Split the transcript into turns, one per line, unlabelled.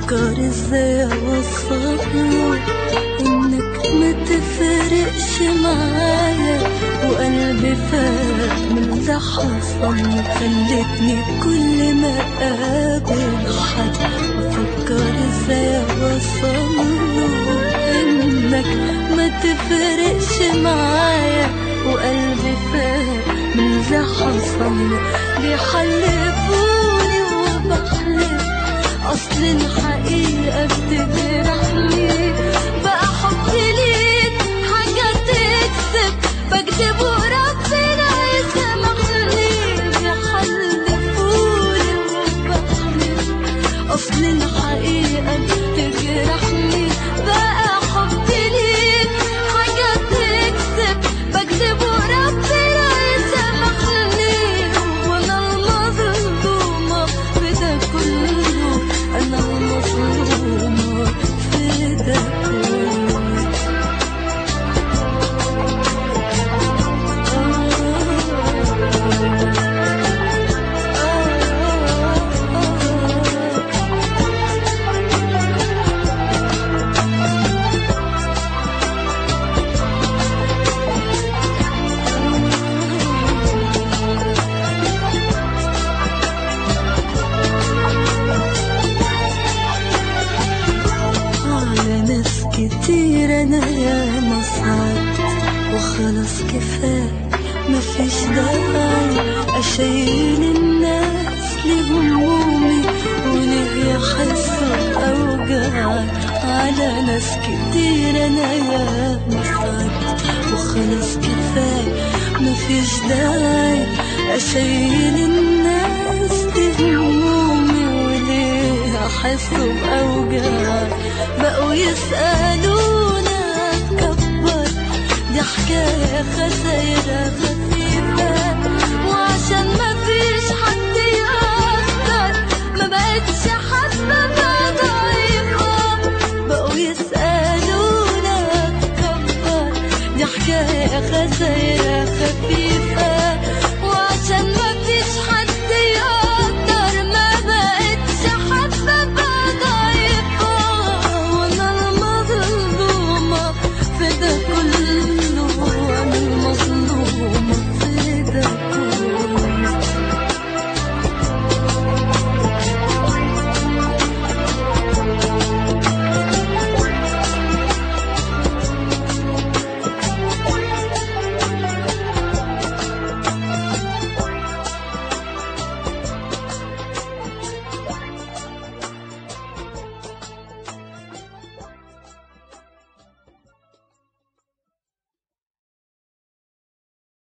بفكر ازاي اوصله انك ما تفرقش معايا وقلبي فات من اللي حصل خلتني كل ما اقابل حد بفكر ازاي اوصله انك ما تفرقش معايا وقلبي فات من اللي حصل بيحلفوني وبحلف اصل الحقيقة بتجرحني بقى حبي ليك حاجة تكسب بكذب وربنا يسامحني بيحلفوني وبحلف اصل الحقيقة بتجرحني بقى حبي ليك حاجة تكسب بكذب وربنا يسامحني وانا المظلومة في ده كله انا المظلومة في ده كله على ناس كتير انا يا مصعد وخلاص كفاية مفيش داعي اشيل الناس لهمومي وليه يحسوا اوجاعي على ناس كتير انا يا مصعد وخلاص كفاية مفيش داعي اشيل الناس لهمومي وليه احسوا باوجاعي بقوا يسألونا كبر دي حكاية خسايرة خفيفة وعشان ما فيش حد يقدر ما بقتش حاسة بقى ضعيفة بقوا يسألونا كبر دي حكاية خسايرة خفيفة